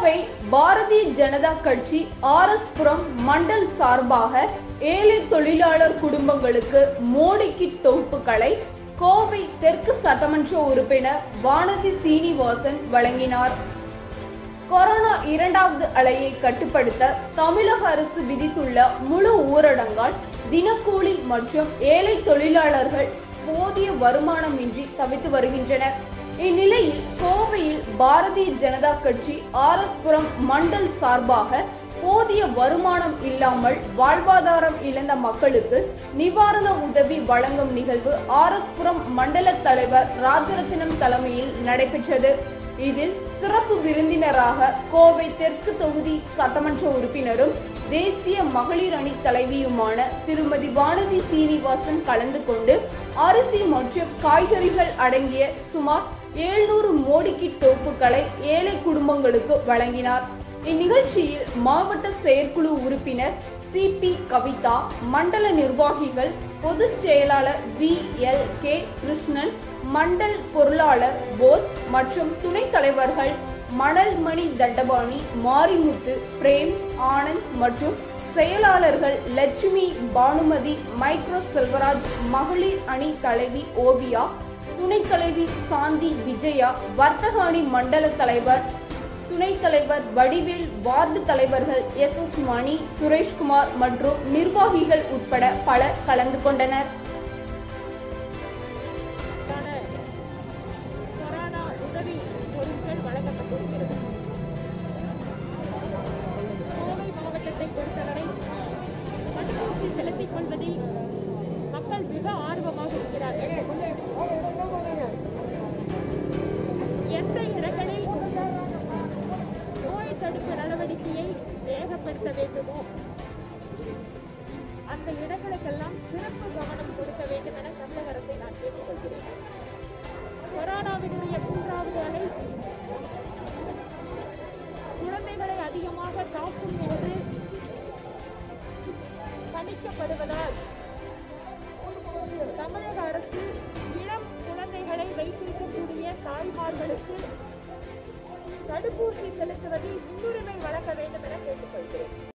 கோவை பாரதிய ஜனதா கட்சி R S புரம் மண்டல் சார்பாக ஏழை தொழிலாளர் குடும்பங்களுக்கு மோடி கிட் தொகுப்புகளை கோவை தெற்கு சட்டமன்ற உறுப்பினர் வானதி சீனிவாசன் வழங்கினார் கொரோனா இரண்டாவது அலையை கட்டுப்படுத்த தமிழக அரசு விதித்துள்ள முழு ஊரடங்கால் தினக்கூலி மற்றும் ஏழை தொழிலாளர்கள் போதிய வருமானமின்றி தவித்து வருகின்றனர் இந்நிலையில் கோவையில் பாரதிய ஜனதா கட்சி ஆர் எஸ் புரம் மண்டல் சார்பாக போதிய வருமானம் இல்லாமல் வாழ்வாதாரம் இழந்த மக்களுக்கு நிவாரண உதவி வழங்கும் நிகழ்வு ஆர் எஸ் புரம் மண்டல தலைவர் ராஜரத்தினம் தலைமையில் நடைபெற்றது இதில் சிறப்பு விருந்தினராக கோவை தெற்கு தொகுதி சட்டமன்ற உறுப்பினரும் தேசிய மகளிர் அணி தலைவியுமான திருமதி வானதி சீனிவாசன் கலந்து கொண்டு அரிசி மற்றும் காய்கறிகள் அடங்கிய சுமார் எழுநூறு மோடி கிட் தொகுப்புகளை ஏழை குடும்பங்களுக்கு வழங்கினார் இந்நிகழ்ச்சியில் மாவட்ட செயற்குழு உறுப்பினர் சி பி கவிதா மண்டல நிர்வாகிகள் பொதுச் செயலாளர் வி எல் கே கிருஷ்ணன் மண்டல் பொருளாளர் போஸ் மற்றும் துணைத் தலைவர்கள் மணல்மணி தண்டபாணி மாரிமுத்து பிரேம் ஆனந்த் மற்றும் செயலாளர்கள் லட்சுமி பானுமதி மைக்ரோ செல்வராஜ் மகளிர் அணி தலைவி ஓவியா துணைத் தலைவி சாந்தி விஜயா வர்த்தக அணி மண்டல தலைவர் துணைத் தலைவர் வடிவேல் வார்டு தலைவர்கள் எஸ் எஸ் மணி சுரேஷ்குமார் மற்றும் நிர்வாகிகள் உட்பட பலர் கலந்து கொண்டனர் கொரோனா உதவி பொருட்கள் வழங்கப்பட்டிருக்கிறது கோவை மாவட்டத்தை பொறுத்தவரை தடுப்பூசி செலுத்திக் கொள்வதில் மக்கள் மிக ஆர்வமாக இருக்கிறார்கள் எந்த இடங்களில் நோய் தடுப்பு நடவடிக்கையை வேகப்படுத்த வேண்டுமோ அந்த இடங்களுக்கெல்லாம் சிறப்பு கவனம் கொடுக்க வேண்டும் என தமிழக அரசை நான் கேட்டுக்கொள்கிறேன் கொரோனாவினுடைய மூன்றாவது அலை குழந்தைகளை அதிகமாக தாக்கும் என்று கணிக்கப்படுவதால் தமிழக அரசு இளம் குழந்தைகளை வைத்திருக்கக்கூடிய தாய்மார்களுக்கு தடுப்பூசி செலுத்துவதில் முன்னுரிமை வழங்க வேண்டும் என கேட்டுக்கொள்கிறேன்